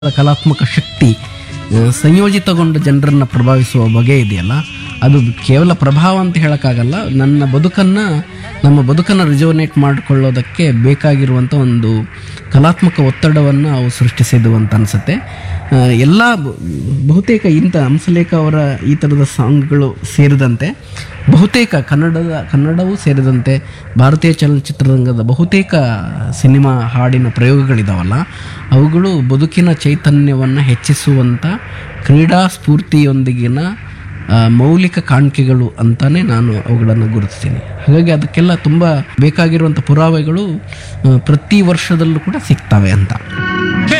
ಕಲಾತ್ಮಕ ಶಕ್ತಿ ಆ, ಸಂಯೋಜಿತಗೊಂಡು ಜನರನ್ನು ಪ್ರಭಾವಿಸುವ ಬಗೆ ಇದೆಯಲ್ಲ ಅದು ಕೇವಲ ಪ್ರಭಾವ ಅಂತ ಹೇಳೋಕ್ಕಾಗಲ್ಲ ನನ್ನ ಬದುಕನ್ನು ನಮ್ಮ ಬದುಕನ್ನು ರಿಜೋನೇಟ್ ಮಾಡಿಕೊಳ್ಳೋದಕ್ಕೆ ಬೇಕಾಗಿರುವಂಥ ಒಂದು ಕಲಾತ್ಮಕ ಒತ್ತಡವನ್ನು ಅವು ಸೃಷ್ಟಿಸಿದವು ಅಂತ ಅನಿಸುತ್ತೆ ಎಲ್ಲ ಬ- ಬಹುತೇಕ ಇಂಥ ಹಂಸಲೇಖ ಅವರ ಈ ಥರದ ಸಾಂಗ್ಗಳು ಸೇರಿದಂತೆ ಬಹುತೇಕ ಕನ್ನಡದ ಕನ್ನಡವೂ ಸೇರಿದಂತೆ ಭಾರತೀಯ ಚಲನಚಿತ್ರರಂಗದ ಬಹುತೇಕ ಸಿನಿಮಾ ಹಾಡಿನ ಪ್ರಯೋಗಗಳಿದಾವಲ್ಲ ಅವುಗಳು ಬದುಕಿನ ಚೈತನ್ಯವನ್ನು ಹೆಚ್ಚಿಸುವಂಥ ಕ್ರೀಡಾ ಸ್ಫೂರ್ತಿಯೊಂದಿಗಿನ ಆ, ಮೌಲಿಕ ಕಾಣಿಕೆಗಳು ಅಂತಾನೆ ನಾನು ಅವುಗಳನ್ನು ಗುರುತಿಸ್ತೀನಿ ಹಾಗಾಗಿ ಅದಕ್ಕೆಲ್ಲ ತುಂಬ ಬೇಕಾಗಿರುವಂಥ ಪುರಾವೆಗಳು ಆ, ಪ್ರತಿ ವರ್ಷದಲ್ಲೂ ಕೂಡ ಸಿಗ್ತವೆ ಅಂತ